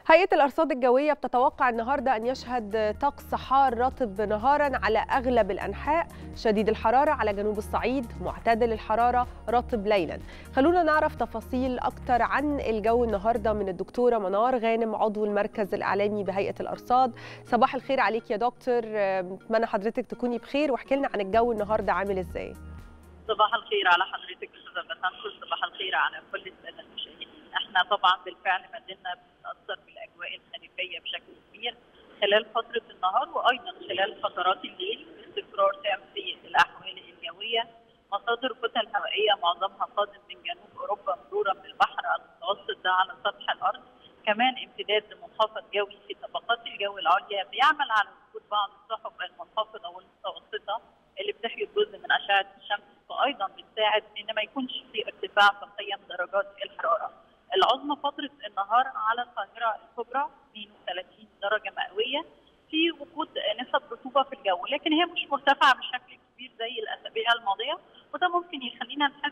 هيئة الأرصاد الجوية بتتوقع النهاردة أن يشهد طقس حار رطب نهارا على أغلب الأنحاء شديد الحرارة على جنوب الصعيد معتدل الحرارة رطب ليلا خلونا نعرف تفاصيل أكتر عن الجو النهاردة من الدكتورة منار غانم عضو المركز الإعلامي بهيئة الأرصاد صباح الخير عليك يا دكتور أتمنى حضرتك تكوني بخير واحكي لنا عن الجو النهاردة عامل إزاي صباح الخير على حضرتك استاذه بسام صباح الخير على كل الساده المشاهدين احنا طبعا بالفعل ما زلنا بنتاثر بالاجواء الخريفيه بشكل كبير خلال فتره النهار وايضا خلال فترات الليل استقرار تام في الاحوال الجويه مصادر كتل هوائيه معظمها قادم من جنوب اوروبا مرورا بالبحر المتوسط ده على سطح الارض كمان امتداد لمنخفض جوي في طبقات الجو العليا بيعمل على وجود بعض السحب المنخفضه والمتوسطه اللي بتحيط جزء من اشعه الشمس وايضا بتساعد ان ما يكونش في ارتفاع في قيم درجات الحراره. العظمى فتره النهار على القاهره الكبرى 32 درجه مئويه في وجود نسب رطوبه في الجو لكن هي مش مرتفعه بشكل كبير زي الاسابيع الماضيه وده ممكن يخلينا نحس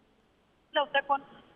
لو تكن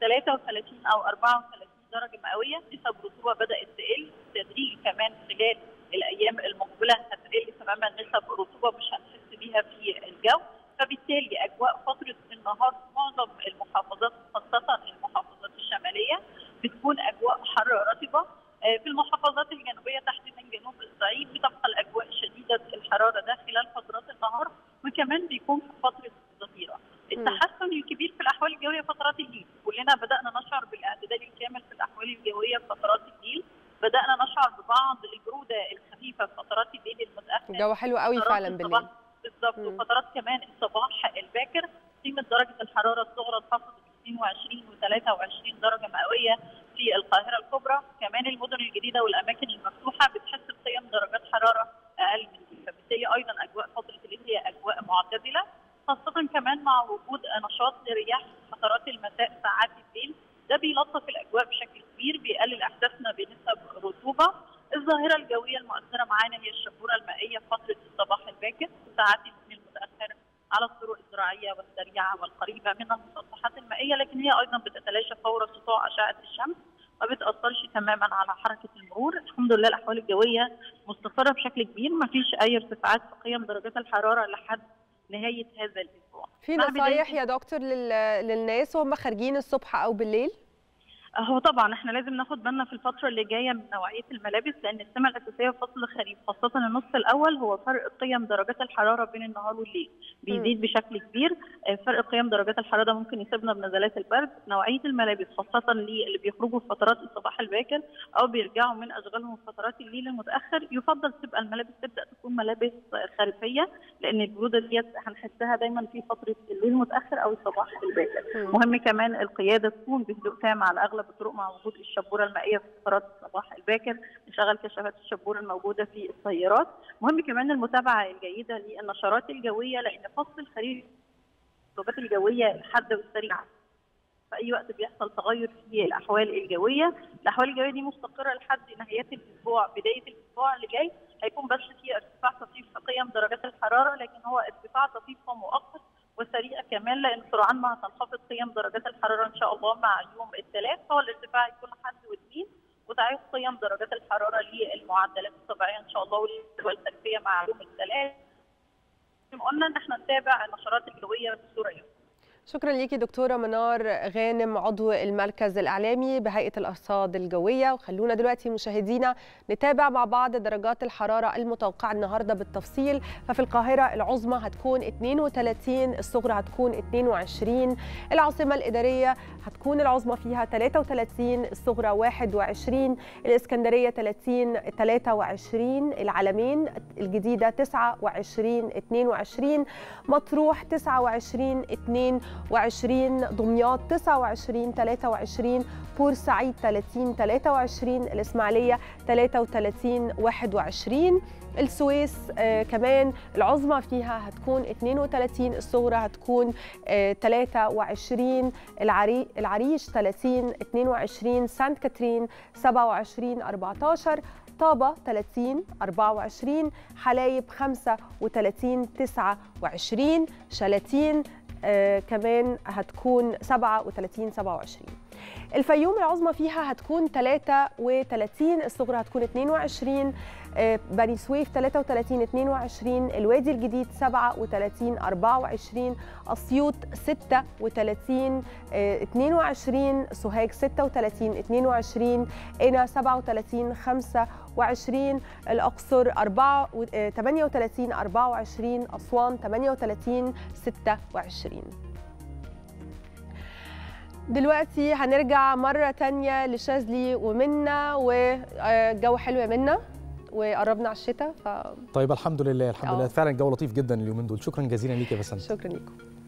33 او 34 درجه مئويه نسب رطوبه بدات تقل تدريجي كمان خلال الايام المقبله هتقل تماما نسب الرطوبه مش هنحس بيها في الجو فبالتالي اجواء فتره النهار في معظم المحافظات خاصه المحافظات الشماليه بتكون اجواء حر رطبه في المحافظات الجنوبيه تحديدا جنوب الصعيد بتبقى الاجواء شديده الحراره ده خلال فترات النهار وكمان بيكون في فتره الظهيره. التحسن الكبير في الاحوال الجويه فترات الليل، كلنا بدانا نشعر بالاعتدال الكامل في الاحوال الجويه في فترات الليل، بدانا نشعر ببعض البروده الخفيفه في فترات الليل المتاخر. الجو حلو قوي فعلا بالليل. بالظبط وفترات كمان الصباح الباكر قيمه درجه الحراره الصغرى انخفضت 22 و23 درجه مئويه في القاهره الكبرى، كمان المدن الجديده والاماكن المفتوحه بتحس بقيم درجات حراره اقل من دي، فبالتالي ايضا اجواء فتره الليل هي اجواء معتدله خاصه كمان مع وجود نشاط لرياح فترات المساء ساعات الليل، ده بيلطف الاجواء بشكل كبير بيقلل احساسنا بنسب رطوبه الظاهرة الجوية المؤثرة معانا هي الشبورة المائية في فترة الصباح الباكر وساعات الليل المتأخر على الطرق الزراعية والسريعة والقريبة من المسطحات المائية لكن هي أيضا بتتلاشى فور سطوع أشعة الشمس ما بتأثرش تماما على حركة المرور الحمد لله الأحوال الجوية مستقرة بشكل كبير ما فيش أي ارتفاعات في قيم درجات الحرارة لحد نهاية هذا الأسبوع في نصايح يا دكتور لل... للناس وهم خارجين الصبح أو بالليل؟ هو طبعا احنا لازم ناخد بالنا في الفتره اللي جايه من نوعيه الملابس لان السمه الاساسيه في فصل الخريف خاصه النصف الاول هو فرق قيم درجات الحراره بين النهار والليل بيزيد بشكل كبير فرق قيم درجات الحراره ممكن يسيبنا بنزلات البرد نوعيه الملابس خاصه اللي بيخرجوا في فترات الصباح الباكر او بيرجعوا من اشغالهم في فترات الليل المتاخر يفضل تبقى الملابس تبدا تكون ملابس خريفيه لان البروده ديت هنحسها دايما في فتره الليل المتاخر او الصباح الباكر مهم كمان القياده تكون بهدوء تام على اغلب الطرق مع وجود الشبوره المائيه في فترات الصباح الباكر نشغل كشافات الشبوره الموجوده في السيارات مهم كمان المتابعه الجيده للنشرات الجويه لان فصل الخريف الضباط الجويه الحاده والسريعه في اي وقت بيحصل تغير في الاحوال الجويه، الاحوال الجويه دي مستقره لحد نهايات الاسبوع، بدايه الاسبوع اللي جاي هيكون بس في ارتفاع طفيف في قيم درجات الحراره لكن هو ارتفاع طفيف ومؤقت وسريع كمان لان سرعان ما هتنخفض قيم درجات الحراره ان شاء الله مع يوم الثلاث فهو الارتفاع يكون حد واثنين وتعيق قيم درجات الحراره للمعدلات الطبيعيه ان شاء الله والسلبيه مع يوم الثلاث. قلنا ان احنا نتابع النشرات الجويه بصوره يوميه. شكرا ليكي دكتورة منار غانم عضو المركز الإعلامي بهيئة الأرصاد الجوية وخلونا دلوقتي مشاهدينا نتابع مع بعض درجات الحرارة المتوقعة النهاردة بالتفصيل ففي القاهرة العظمى هتكون 32 الصغرى هتكون 22 العاصمة الإدارية هتكون العظمى فيها 33 الصغرى 21 الإسكندرية 30 23 العلمين الجديدة 29 22 مطروح 29 2 20 دمياط 29 23 بورسعيد 30 23 الإسماعيلية 33 21 السويس آه كمان العظمى فيها هتكون 32 الصغرى هتكون آه 23 العري العريش 30 22 سانت كاترين 27 14 طابة 30 24 حلايب 35 29 شلاتين آه كمان هتكون 37 27 الفيوم العظمى فيها هتكون 33 الصغرى هتكون 22 آه، بني سويف 33 22 الوادي الجديد 37 24 اسيوط 36 آه، 22 سوهاج 36 22 قنا 37 25 الاقصر 4 38 24 اسوان 38 26 دلوقتي هنرجع مرة تانية لشاذلي ومنا والجو حلو يا منا وقربنا على الشتاء ف طيب الحمد لله الحمد آه. لله فعلا الجو لطيف جدا اليومين دول شكرا جزيلا ليك يا بسنت شكرا لكم